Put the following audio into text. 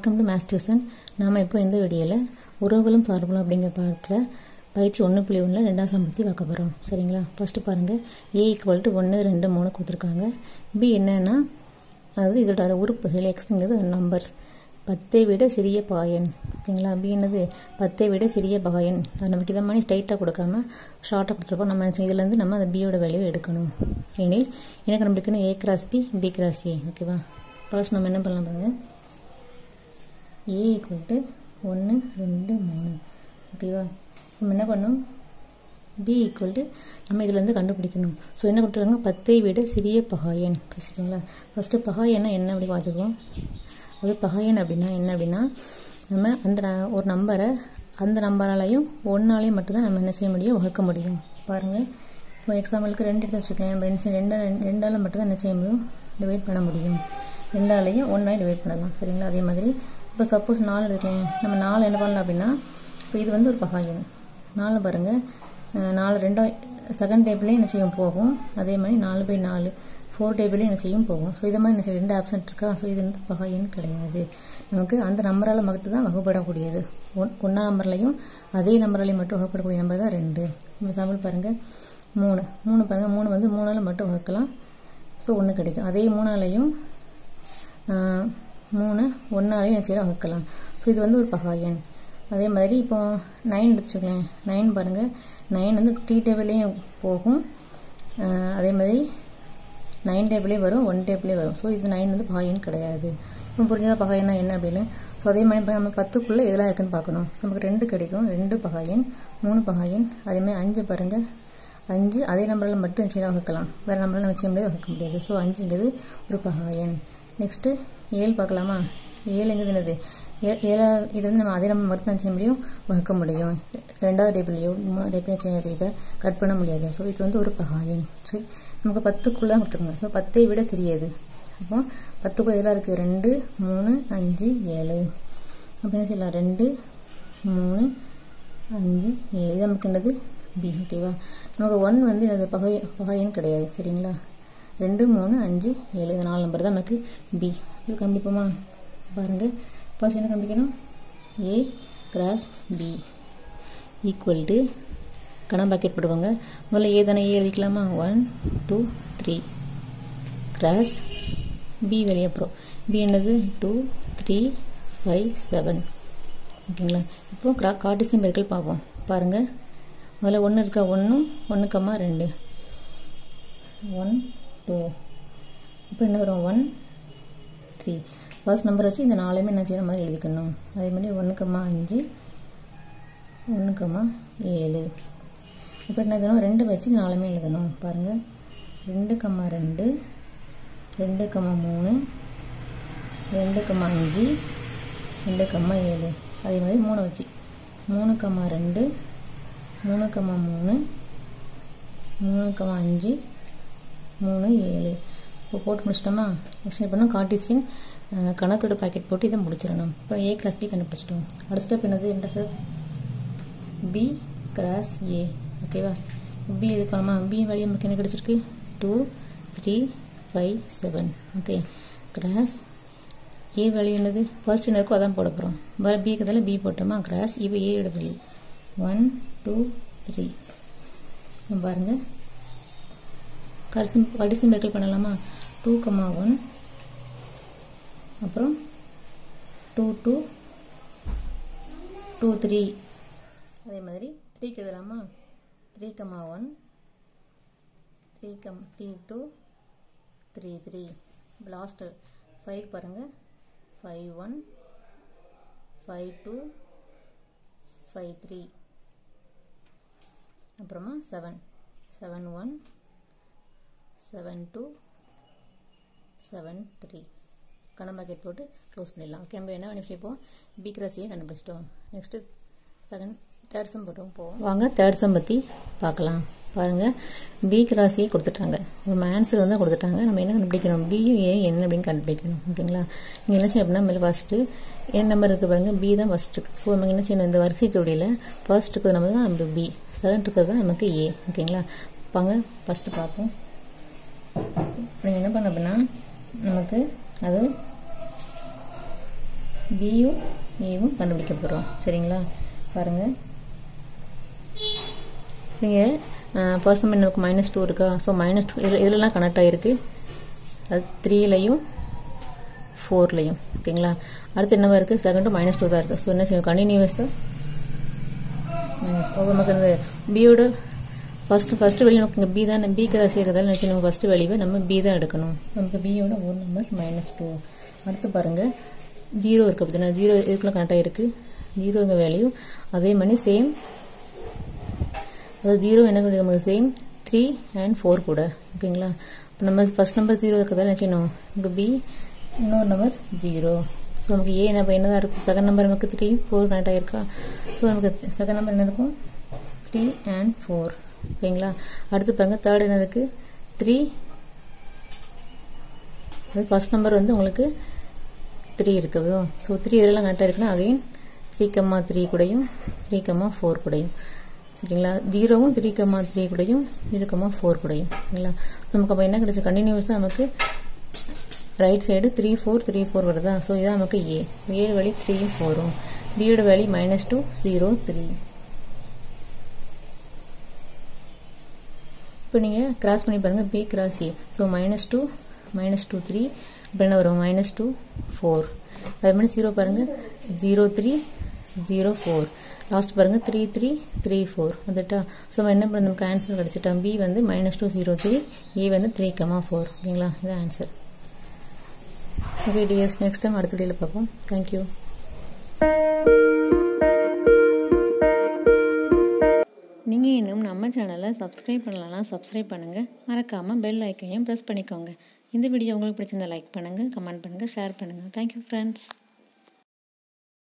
welcome to maths tuition நாம் இப்போ இந்த வீடியோவில் உறவுகளும் சார்புகளும் அப்படிங்கிற பாடத்தில் பயிற்சி ஒன்று புள்ளி ஒன்றில் ரெண்டாம் சம் பற்றி பார்க்க போகிறோம் சரிங்களா ஃபஸ்ட்டு பாருங்கள் ஏ ஈக்குவல் டு ஒன்று ரெண்டு மூணு கொடுத்துருக்காங்க பி என்னன்னா அதாவது இதோட அது உறுப்பு சில எக்ஸுங்கிறது நம்பர்ஸ் பத்தை விட சிறிய பாயன் ஓகேங்களா பி என்னது பத்தை விட சிறிய பாயன் அது நமக்கு இதை மாதிரி ஸ்ட்ரைட்டாக கொடுக்காம ஷார்ட்டாக கொடுத்துருப்போம் நம்ம நினச்சோம் இதுலேருந்து நம்ம அந்த பியோட வேல்யூ எடுக்கணும் எனில் என்ன கண்டுபிடிக்கணும் A cross B B cross A ஓகேவா ஃபர்ஸ்ட் நம்ம என்ன பண்ணலாம் பாருங்கள் ஏ ஈக்குவல் டு ஒன்று ரெண்டு மூணு ஓகேவா நம்ம என்ன பண்ணோம் பி ஈக்குவல் டு நம்ம இதுலேருந்து கண்டுபிடிக்கணும் ஸோ என்ன கொடுத்துருக்காங்க பத்தை விட சிறிய பகாயன் பேசிக்கிங்களா ஃபஸ்ட்டு பகாயன்னா என்ன அப்படி பார்த்துக்குவோம் அது பகாயன் அப்படின்னா என்ன அப்படின்னா நம்ம அந்த ந- ஒரு நம்பரை அந்த நம்பராலையும் ஒன்றாலையும் மட்டும்தான் நம்ம என்ன செய்ய முடியும் வகுக்க முடியும் பாருங்கள் இப்போ எக்ஸாம்பிளுக்கு ரெண்டு எடுத்து வச்சுருக்கேன் ரெண்டு ரெண்டு ரெண்டால் மட்டும்தான் என்ன செய்ய முடியும் டிவைட் பண்ண முடியும் ரெண்டாலையும் ஒன்றாலையும் டிவைட் பண்ணலாம் சரிங்களா அதே மாதிரி இப்போ சப்போஸ் நாலு எடுக்கேன் நம்ம நாலு என்ன பண்ணலாம் அப்படின்னா இப்போ இது வந்து ஒரு பகாயன் நாலு பாருங்கள் அஹ் நாலு ரெண்டா செகண்ட் டேபிளே என்ன செய்யும் போகும் அதே மாதிரி நாலு பை நாலு ஃபோர் டேபிளே என்ன செய்யும் போகும் ஸோ இது மாதிரி என்ன செய்யும் ரெண்டு ஆப்சன்ட் இருக்கா ஸோ இது வந்து பகாயன் கிடையாது நமக்கு அந்த நம்பரால் மட்டும் தான் வகுப்படக்கூடியது ஒன் ஒன்றா நம்பர்லையும் அதே நம்பராலையும் மட்டும் வகுப்படக்கூடிய நம்பர் தான் ரெண்டு இப்போ சாம்பிள் பாருங்கள் மூணு மூணு பாருங்கள் மூணு வந்து மூணால் மட்டும் வகுக்கலாம் ஸோ ஒன்று கிடைக்கும் அதே மூணாலையும் ஆஹ், மூணு ஒன்றாலையும் என்ன செய்யலாம் வகுக்கலாம் ஸோ இது வந்து ஒரு பகாயன் அதே மாதிரி இப்போ நைன் எடுத்துக்கோங்களேன் நைன் பாருங்கள் நைன் வந்து டி டேபிளையும் போகும் ஆஹ், அதே மாதிரி நைன் டேபிளே வரும் ஒன் டேபிளே வரும் ஸோ இது நைன் வந்து பகாயன் கிடையாது இப்போ புரிஞ்சதா பகாயன்னா என்ன அப்படின்னு ஸோ அதே மாதிரி இப்போ நம்ம பத்துக்குள்ளே இதெல்லாம் இருக்குன்னு பார்க்கணும் ஸோ நமக்கு ரெண்டு கிடைக்கும் ரெண்டு பகாயன் மூணு பகாயன் அதே மாதிரி அஞ்சு பாருங்கள் அஞ்சு அதே நம்பரில் மட்டும் சரி வகுக்கலாம் வேறு நம்பரில் நம்ம செய்ய முடியாது வகுக்க முடியாது ஸோ அஞ்சுங்கிறது ஒரு பகாயன் நெக்ஸ்ட்டு ஏழு பார்க்கலாமா ஏழுங்கிறது என்னது ஏ- ஏழா இது வந்து நம்ம அதே நம்பர் மட்டும் தான் செய்ய முடியும் வகுக்க முடியும் ரெண்டாவது டேபிளையோ மூணாவது டேபிளையோ செய்ய இதை கட் பண்ண முடியாது ஸோ இது வந்து ஒரு பகாயன் சரி நமக்கு பத்துக்குள்ளே கொடுத்துருங்க ஸோ பத்தை விட சிறியது அப்போ பத்துக்குள்ள இதெல்லாம் இருக்குது ரெண்டு மூணு அஞ்சு ஏழு அப்போ என்ன செய்யலாம் ரெண்டு மூணு அஞ்சு ஏழு இது நமக்கு என்னது பி ஓகேவா நமக்கு ஒன் வந்து அது பகை பகையன் கிடையாது சரிங்களா ரெண்டு மூணு அஞ்சு ஏழு இது நாலு நம்பர் தான் நமக்கு பி இது கண்டுபிடிப்போமா பாருங்கள் ஃபர்ஸ்ட் என்ன கண்டுபிடிக்கணும் A cross B equal to கணம் பாக்கெட் போட்டுக்கோங்க முதல்ல ஏ தானே ஏ எழுதிக்கலாமா one two three cross B வெளியே அப்புறம் பி என்னது டூ த்ரீ ஃபைவ் செவன் ஓகேங்களா இப்போ கிரா கார்டிசியம் பெருக்கல் பார்ப்போம் பாருங்கள் முதல்ல ஒன்று இருக்கா ஒன்று ஒன்று கம்மா ரெண்டு ஒன் டூ இப்போ என்ன வரும் ஒன் த்ரீ ஃபர்ஸ்ட் நம்பர் வச்சு இந்த நாலுமே என்ன செய்கிற மாதிரி எழுதிக்கணும் அதே மாதிரி ஒன்று கம்மா அஞ்சு ஒன்று கம்மா ஏழு இப்போ என்ன எழுதணும் ரெண்டு வச்சு இந்த நாலுமே எழுதணும் பாருங்கள் ரெண்டு கம்மா ரெண்டு ரெண்டு கம்மா மூணு ரெண்டு கம்மா அஞ்சு ரெண்டு கம்மா ஏழு அதே மாதிரி மூணு வச்சு மூணு கம்மா ரெண்டு மூணு கம்மா மூணு மூணு கம்மா அஞ்சு மூணு ஏழு இப்போ போட்டு முடிச்சிட்டோமா நெக்ஸ்ட் என்ன பண்ணோம் கார்டிசியன் அஹ், கணத்தோட பாக்கெட் போட்டு இதை முடிச்சிடணும் இப்போ ஏ கிளாஸ் பி கண்டுபிடிச்சிட்டோம் அடுத்த ஸ்டெப் என்னது என்ன சார் பி கிராஸ் ஏ ஓகேவா பி எடுக்கலாமா பி வேல்யூ நமக்கு என்ன கிடைச்சிருக்கு two three five seven okay cross A value என்னது ஃபர்ஸ்ட் என்ன இருக்கோ அதான் போட போகிறோம் வேறு பிக்கு பதில் பி போட்டோமா கிராஸ் இப்போ ஏயோட வேல்யூ ஒன் டூ த்ரீ பாருங்கள் கரிசி கடிசி மெர்க்கல் பண்ணலாமா டூ கமா ஒன் அப்புறம் டூ டூ டூ த்ரீ அதே மாதிரி த்ரீக்கு எழுதலாமா three comma one three comma டி two three three last five பாருங்கள் five one five two five three அப்புறமா seven seven one seven two seven three கணம் பாக்கெட் போட்டு க்ளோஸ் பண்ணிடலாம் ஓகே நம்ம என்ன பண்ணிப்போம் பி கிராஸையே கண்டுபிடிச்சிட்டோம் நெக்ஸ்ட்டு செகண்ட் தேர்ட் சம் போட்டோம் போவோம் வாங்க தேர்ட் சம் பற்றி பார்க்கலாம் பாருங்கள் பி கிராஸையே கொடுத்துட்டாங்க நம்ம ஆன்சர் வந்து கொடுத்துட்டாங்க நம்ம என்ன கண்டுபிடிக்கணும் பியும் ஏ என்ன அப்படின்னு கண்டுபிடிக்கணும் ஓகேங்களா இங்கே என்ன செய்யணும் அப்படின்னா மேலே ஃபஸ்ட்டு என் நம்பர் இருக்குது பாருங்கள் பி தான் ஃபஸ்ட் இருக்குது ஸோ நம்ம என்ன செய்யணும் இந்த வரிசை ஜோடியில் ஃபர்ஸ்ட் இருக்கிறது நம்ம தான் நமக்கு பி செகண்ட் இருக்கிறது தான் நமக்கு ஏ ஓகேங்களா வாங்க ஃபஸ்ட்டு பார்ப்போம் இப்போ என்ன பண்ண அப்படின்னா நமக்கு அது பியும் ஏவும் கண்டுபிடிக்க போகிறோம் சரிங்களா பாருங்கள் நீங்கள் ஃபர்ஸ்ட் நம்பர் நமக்கு மைனஸ் டூ இருக்கா ஸோ மைனஸ் டூ இதில் இதிலலாம் கனெக்ட் ஆகிருக்கு அது த்ரீலையும் ஃபோர்லையும் ஓகேங்களா அடுத்து என்னவா இருக்குது செகண்டும் மைனஸ் டூ தான் இருக்குது ஸோ என்ன செய்யும் கண்டினியூஸாக மைனஸ் நமக்கு இந்த பியோட ஃபஸ்ட்டு ஃபஸ்ட்டு வெளியே நமக்கு இங்கே பி தான் பிக்கு தான் சேர்க்கறதால நினச்சி நம்ம ஃபஸ்ட்டு வெளியே நம்ம பி தான் எடுக்கணும் நமக்கு பியோட ஒரு நம்பர் மைனஸ் டூ அடுத்து பாருங்கள் ஜீரோ இருக்குது பார்த்தீங்கன்னா ஜீரோ இதுக்குள்ள கனெக்ட் ஆகிருக்கு ஜீரோங்க வேல்யூ அதே மாதிரி சேம் அதாவது ஜீரோ என்ன கொடுக்கு நமக்கு சேம் த்ரீ அண்ட் ஃபோர் கூட ஓகேங்களா இப்போ நம்ம ஃபஸ்ட் நம்பர் ஜீரோ இருக்கிறதால நினச்சிக்கணும் இங்கே பி இன்னொரு நம்பர் ஜீரோ ஸோ நமக்கு ஏ நம்ம என்னதான் இருக்கும் செகண்ட் நம்பர் நமக்கு த்ரீ ஃபோர் கனெக்ட் ஆகிருக்கா ஸோ நமக்கு செகண்ட் நம்பர் என்ன இருக்கும் த்ரீ அண்ட் ஃபோர் ஓகேங்களா அடுத்து பாருங்க தேர்ட் என்ன இருக்குது த்ரீ அது ஃபஸ்ட் நம்பர் வந்து உங்களுக்கு த்ரீ இருக்குது ஸோ த்ரீ இதெல்லாம் கரெக்டாக இருக்குன்னா அகைன் த்ரீ கம்மா த்ரீ கூடயும் த்ரீ கம்மா ஃபோர் கூடயும் சரிங்களா ஜீரோவும் த்ரீ கம்மா த்ரீ கூடயும் ஜீரோ கம்மா ஃபோர் கூடயும் சரிங்களா ஸோ நமக்கு அப்போ என்ன கிடைச்சி கண்டினியூஸாக நமக்கு right side three four three four வருதா ஸோ இதான் நமக்கு ஏ ஏழு வேலி த்ரீ ஃபோரும் பியோட வேலி மைனஸ் டூ ஜீரோ த்ரீ இப்போ நீங்கள் கிராஸ் பண்ணி பாருங்கள் B cross A so minus two minus two three இப்போ என்ன வரும் மைனஸ் டூ ஃபோர் அதே மாதிரி ஜீரோ பாருங்கள் zero three zero four last பாருங்கள் த்ரீ த்ரீ த்ரீ ஃபோர் வந்துட்டா ஸோ நம்ம என்ன பண்ண நமக்கு ஆன்சர் கிடச்சிட்டோம் பி வந்து minus two zero three A வந்து த்ரீ கமா ஃபோர் ஓகேங்களா இது ஆன்சர் ஓகே டிஎஸ் நெக்ஸ்ட் டைம் அடுத்த வீடியோவில் பார்ப்போம் தேங்க்யூ நீங்கள் இன்னும் நம்ம சேனலை சப்ஸ்கிரைப் பண்ணலாம் சப்ஸ்கிரைப் பண்ணுங்கள் மறக்காமல் பெல் ஐக்கையும் ப்ரெஸ் பண்ணிக்கோங்க இந்த வீடியோ உங்களுக்கு பிடிச்சிருந்தா லைக் பண்ணுங்கள் கமெண்ட் பண்ணுங்கள் ஷேர் பண்ணுங்கள் தேங்க்யூ ஃப்ரெண்ட்ஸ்